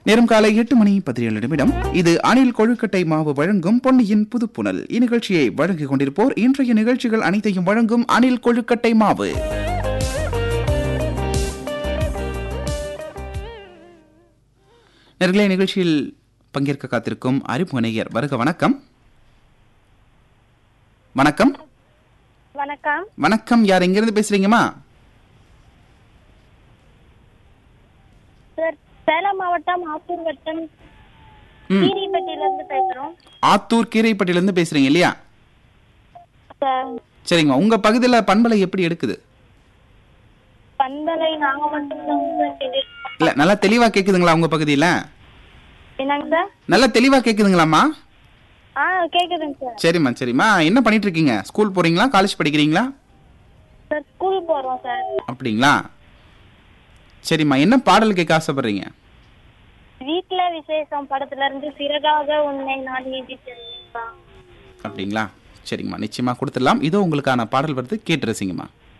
நேரம் காலை எட்டு மணி பதினேழு நிமிடம் இது அணில் கொழுக்கட்டை மாவு வழங்கும் பொன்னியின் புதுப்புணல் இந்நிகழ்ச்சியை வழங்கிக் கொண்டிருப்போர் இன்றைய நிகழ்ச்சிகள் அனைத்தையும் வழங்கும் அணில் கொழுக்கட்டை மாவு நேர்களே நிகழ்ச்சியில் பங்கேற்க காத்திருக்கும் அறிமுக நேயர் வருக வணக்கம் வணக்கம் வணக்கம் வணக்கம் யார் எங்கிருந்து பேசுறீங்கம்மா சார் சேலம் மாவட்டம் ஆத்தூர் வட்டம் ம். கீரிப்பட்டியில இருந்து பேசுறோம் ஆத்தூர் கீரைப்பட்டியிலிருந்து பேசுறீங்க இல்லையா சார் சரிங்க உங்க பகுதியில் பண்பலை எப்படி எடுக்குது பந்தலை நாங்க மட்டும் தான் சார் கேட்டுட்டு- இல்ல நல்லா தெளிவா கேக்குதுங்களா உங்க பகுதியில என்னங்க சார் நல்லா தெளிவா கேக்குதுங்களாம்மா ஆ கேக்குதுங்க சார் சரிம்மா சரிம்மா என்ன பண்ணிட்டு இருக்கீங்க ஸ்கூல் போறீங்களா காலேஜ் படிக்கிறீங்களா சார் ஸ்கூல் போறோம் சார் அப்படிங்களா சரிம்மா என்ன பாடல் கேட்க ஆசைப்படுறீங்க வீட்ல விசேஷம் படத்துல இருந்து சிறகாக உன்னை நான் நீதி தெரியுமா அப்படிங்களா சரிங்கம்மா நிச்சயமா கொடுத்துடலாம் இதோ உங்களுக்கான பாடல் வருது கேட்டு ரசிங்கம்மா